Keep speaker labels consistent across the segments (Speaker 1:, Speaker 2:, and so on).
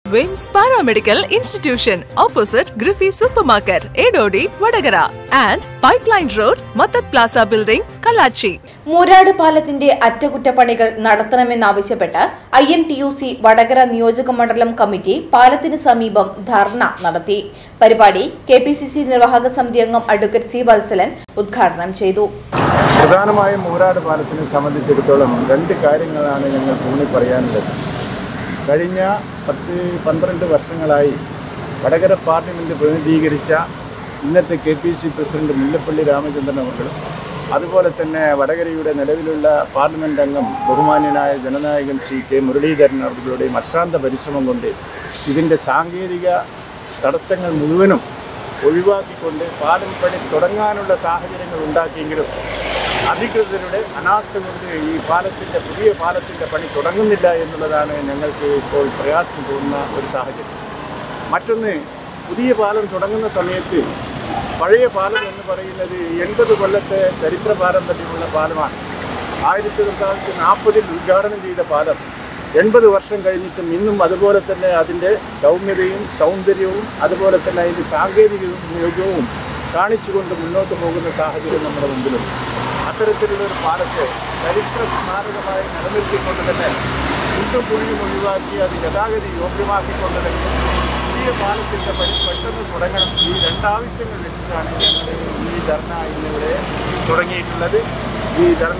Speaker 1: വിംസ് paramedical institution opposite Griffy supermarket Edodi Vadakara and pipeline road Mathath plaza building Kallachi
Speaker 2: Moorad പാലത്തിന്റെ അറ്റകുറ്റപ്പണികൾ നടത്തണമെന്നാവശ്യപ്പെട്ട് I N T U C Vadakara നിയോജക മണ്ഡലം committee പാലത്തിന് സമീപം ധർണ നടത്തി പരിപാടി കെ പി സി സി നിർവാഹക സമിതി അംഗം അഡ്വക്കേറ്റ് സി വത്സലൻ ഉദ്ഘാടനം ചെയ്തു
Speaker 3: പ്രധാനമായും മൂരാട് പാലത്തിനെ സംബന്ധിച്ചിടത്തോളം രണ്ട് കാര്യങ്ങളാണ് ഞങ്ങൾ ഊന്നി പറയാനുള്ളത് കഴിഞ്ഞ പത്ത് പന്ത്രണ്ട് വർഷങ്ങളായി വടകര പാർലമെൻറ്റ് പ്രതിനിധീകരിച്ച ഇന്നത്തെ K P C president Mullappally Ramachandran അവർകളും അതുപോലെ തന്നെ വടകരയുടെ നിലവിലുള്ള പാർലമെൻറ്റ് അംഗം ബഹുമാന്യനായ ജനനായകൻ ശ്രീ കെ മുരളീധരൻ അവர்களுടെയും അശ്രാന്ത പരിശ്രമം കൊണ്ട് ഇതിൻ്റെ സാങ്കേതിക തടസ്സങ്ങൾ മുഴുവനും ഒഴിവാക്കിക്കൊണ്ട് പാലം പണി തുടങ്ങാനുള്ള സാഹചര്യങ്ങൾ ഉണ്ടാക്കിയെങ്കിലും അധികൃതരുടെ അനാസ്ഥ കൊണ്ട് ഈ പാലത്തിൻ്റെ പുതിയ പാലത്തിൻ്റെ പണി തുടങ്ങുന്നില്ല എന്നുള്ളതാണ് ഞങ്ങൾക്ക് ഇപ്പോൾ പ്രയാസം തോന്നുന്ന ഒരു സാഹചര്യം മറ്റൊന്ന് പുതിയ പാലം തുടങ്ങുന്ന സമയത്ത് പഴയ പാലം എന്ന് പറയുന്നത് എൺപത് കൊല്ലത്തെ ചരിത്ര പാരമ്പര്യമുള്ള പാലമാണ് ആയിരത്തി തൊള്ളായിരത്തി നാൽപ്പതിൽ ഉദ്ഘാടനം ചെയ്ത പാലം എൺപത് വർഷം കഴിഞ്ഞിട്ടും ഇന്നും അതുപോലെ തന്നെ അതിൻ്റെ സൗമ്യതയും സൗന്ദര്യവും അതുപോലെ തന്നെ അതിൻ്റെ സാങ്കേതികവും യോഗ്യവും കാണിച്ചുകൊണ്ട് മുന്നോട്ട് പോകുന്ന സാഹചര്യം നമ്മുടെ മുമ്പിലുണ്ട് അത്തരത്തിലുള്ള ഒരു പാലത്തെ ചരിത്ര സ്മാരകമായി നിലനിർത്തിക്കൊണ്ട് തന്നെ കുണ്ടും കുഴിയും ഒഴിവാക്കി അത് ഗതാഗത യോഗ്യമാക്കിക്കൊണ്ട് തന്നെ പുതിയ പാലത്തിൻ്റെ പണി പെട്ടെന്ന് തുടങ്ങണം ഈ രണ്ടാവശ്യങ്ങൾ വെച്ചിട്ടാണ് ഞങ്ങൾ ഈ ധർണ ഇന്നിവിടെ തുടങ്ങിയിട്ടുള്ളത് ഈ ധർണ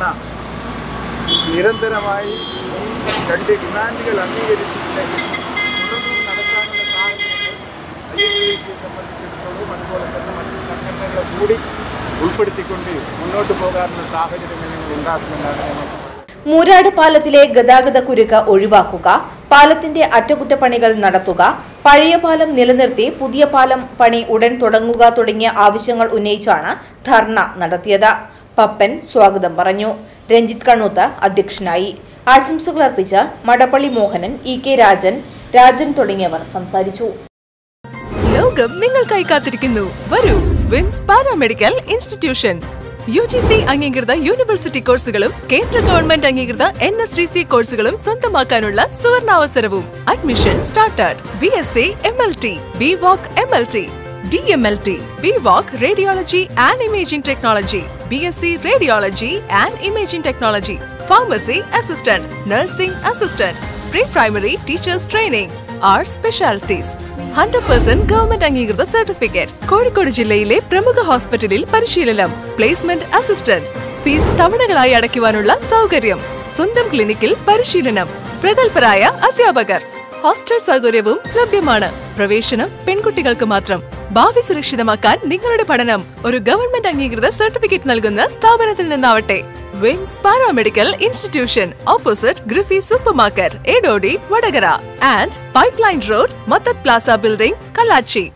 Speaker 3: നിരന്തരമായി ഈ രണ്ട് ഡിമാൻഡുകൾ അംഗീകരിച്ചിട്ടുണ്ടെങ്കിൽ തുടർന്നും നടത്താനുള്ള സാഹചര്യങ്ങൾ ഐ എൻ സിയെ സംബന്ധിച്ചിടത്തോളം അതുപോലെ തന്നെ മറ്റ് സംഘടനകളെ കൂടി ഉൾപ്പെടുത്തിക്കൊണ്ട് മുന്നോട്ട് പോകാനുള്ള സാഹചര്യങ്ങൾ ഞങ്ങൾ ഉണ്ടാക്കുമെന്നാണ് ഞങ്ങൾ പറയുന്നത്
Speaker 2: മൂരാട് പാലത്തിലെ ഗതാഗത കുരുക്ക് ഒഴിവാക്കുക പാലത്തിന്റെ അറ്റകുറ്റപ്പണികൾ നടത്തുക പഴയ പാലം നിലനിർത്തി പുതിയ പാലം പണി ഉടൻ തുടങ്ങുക തുടങ്ങിയ ആവശ്യങ്ങൾ ഉന്നയിച്ചാണ് ധർണ നടത്തിയത് പപ്പൻ സ്വാഗതം പറഞ്ഞു രഞ്ജിത്ത് കണ്ണൂത്ത് അധ്യക്ഷനായി ആശംസകൾ അർപ്പിച്ച് മടപ്പള്ളി മോഹനൻ ഇ കെ രാജൻ രാജൻ തുടങ്ങിയവർ സംസാരിച്ചു
Speaker 1: ലോകം നിങ്ങൾക്കായി കാത്തിരിക്കുന്നു വരൂ VIMS paramedical institution U G C അംഗീകൃത യൂണിവേഴ്സിറ്റി കോഴ്സുകളും കേന്ദ്ര ഗവൺമെന്റ് അംഗീകൃത എൻ എസ് ഡി സി കോഴ്സുകളും സ്വന്തമാക്കാനുള്ള സുവർണാവസരവും admission started B S C M L T B voc M L T D M L T B voc radiology and imaging technology B S C radiology and imaging technology pharmacy assistant nursing assistant pre primary teachers training are specialities hundred percent government അംഗീകൃത certificate Kozhikode ജില്ലയിലെ പ്രമുഖ ഹോസ്പിറ്റലിൽ പരിശീലനം placement assistant fees തവണകളായി അടയ്ക്കുവാനുള്ള സൗകര്യം സ്വന്തം ക്ലിനിക്കിൽ പരിശീലനം പ്രഗത്ഭരായ അധ്യാപകർ ഹോസ്റ്റൽ സൗകര്യവും ലഭ്യമാണ് പ്രവേശനം പെൺകുട്ടികൾക്ക് മാത്രം ഭാവി സുരക്ഷിതമാക്കാൻ നിങ്ങളുടെ പഠനം ഒരു ഗവൺമെന്റ് അംഗീകൃത സർട്ടിഫിക്കറ്റ് നൽകുന്ന സ്ഥാപനത്തിൽ നിന്നാവട്ടെ VIMS paramedical institution opposite Griffy supermarket Edodi Vadakara and pipeline road Mathath plaza building Kallachi